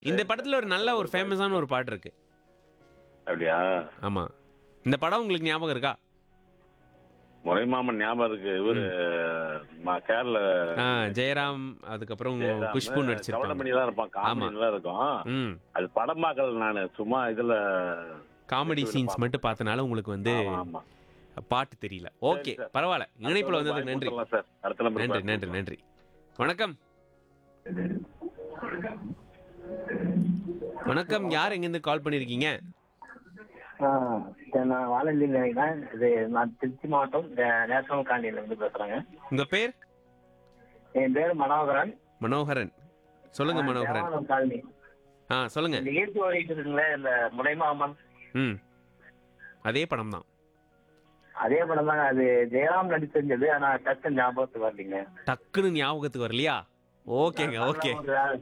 இந்த படத்துல ஒரு நல்ல ஒரு ஃபேமஸான ஒரு பாட்டு இருக்கு அப்படியா ஆமா இந்த படம் உங்களுக்கு ஞாபகம் இருக்கா முறைமாமன் ஞாபகம் இருக்கு இவரு ம- கேரள ஆ, ஜெயராம் அதுக்கப்புறம் குஷ்பு நடிச்சிருப்பாங்க கவலைமணி தான் இருப்பான் காமெடி தான் இருக்கும் ம் அது படம் பார்க்கல நானு சும்மா இதுல காமெடி சீன்ஸ் மட்டும் பார்த்தனால உங்களுக்கு வந்து ஆமா, ஆமா பாட்டு தெரியல ஓகே பரவாயில்ல இணைப்புல வந்ததுக்கு நன்றி கொடுத்துடலாம் சார் அடுத்த நம்பர் நன்றி நன்றி நன்றி வணக்கம் வணக்கம் யார் எங்கேருந்து கால் பண்ணிருக்கீங்க ஆ, சரி, நான் வாழந்தி நினைக்கிறேன் இது நான் திருச்சி மாவட்டம் நே- நேஷனல் காண்டியில இருந்து பேசுறேங்க உங்க பேர் என் பேர் மனோகரன் மனோகரன் சொல்லுங்க மனோகரன் தேவானந்தம் காலனி ஆ சொல்லுங்க இந்த இயற்கை ஓடிட்டு இருக்குங்களே இந்த முனைமாமன் ம் அதே படம் தான் அதே படம் தாங்க அது ஜெயராம் நடிச்சிருந்தது ஆனா டக்கு ஞாபகத்துக்கு வரலீங்க டக்குன்னு ஞாபகத்துக்கு வரலையா ஓகேங்க ஓகே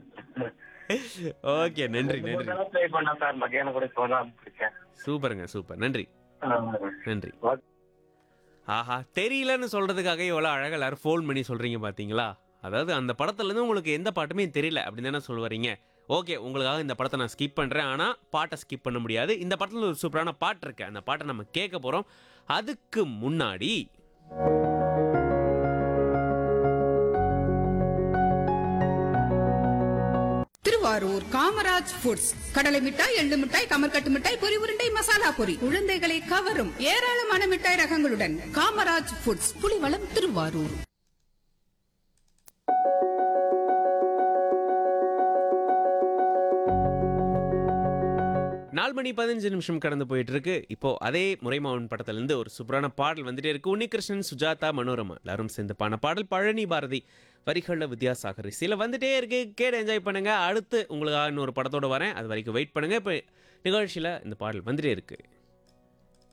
ஓகே நன்றி நன்றி ட்ரை பண்ணேன் சார் மத்தியானம் கூட இப்போ தான் பிடிச்சேன் சூப்பருங்க சூப்பர் நன்றி ஆ, நன்றி ஓகே. ஆஹா தெரியலன்னு சொல்றதுக்காக எவ்வளோ அழகாக எல்லாரும் ஃபோன் பண்ணி சொல்றீங்க பார்த்தீங்களா அதாவது அந்த படத்துலேருந்து உங்களுக்கு எந்த பாட்டுமே தெரியல அப்படின்னு தானே சொல்ல வரீங்க ஓகே உங்களுக்காக இந்த படத்தை நான் ஸ்கிப் பண்ணுறேன் ஆனால் பாட்டை ஸ்கிப் பண்ண முடியாது இந்த படத்தில் ஒரு சூப்பரான பாட்டு இருக்கு அந்த பாட்டை நம்ம கேட்க போகிறோம் அதுக்கு முன்னாடி திருவாரூர் காமராஜ் ஃபுட்ஸ் கடலை மிட்டாய் எள்ளு மிட்டாய் கமர்கட்டு மிட்டாய் பொரி உருண்டை மசாலா பொரி குழந்தைகளை கவரும் ஏராளமான மிட்டாய் ரகங்களுடன் காமராஜ் ஃபுட்ஸ் புலிவளம் திருவாரூர் நாலு மணி பதினஞ்சு நிமிஷம் கடந்து போயிட்டு இருக்கு இப்போ அதே முறைமாவன் படத்துலேருந்து ஒரு சூப்பரான பாடல் வந்துட்டே இருக்கு உன்னிகிருஷ்ணன் சுஜாதா மனோரமா எல்லாரும் சேர்ந்து பாடின பாடல் பழனி பாரதி வரிகளில் வித்யாசாகர் சில வந்துட்டே இருக்கு கேட்டு என்ஜாய் பண்ணுங்க அடுத்து உங்களுக்காக இன்னொரு படத்தோட வரேன் அது வரைக்கும் வெயிட் பண்ணுங்க இப்போ நிகழ்ச்சியில் இந்த பாடல் வந்துட்டே இருக்கு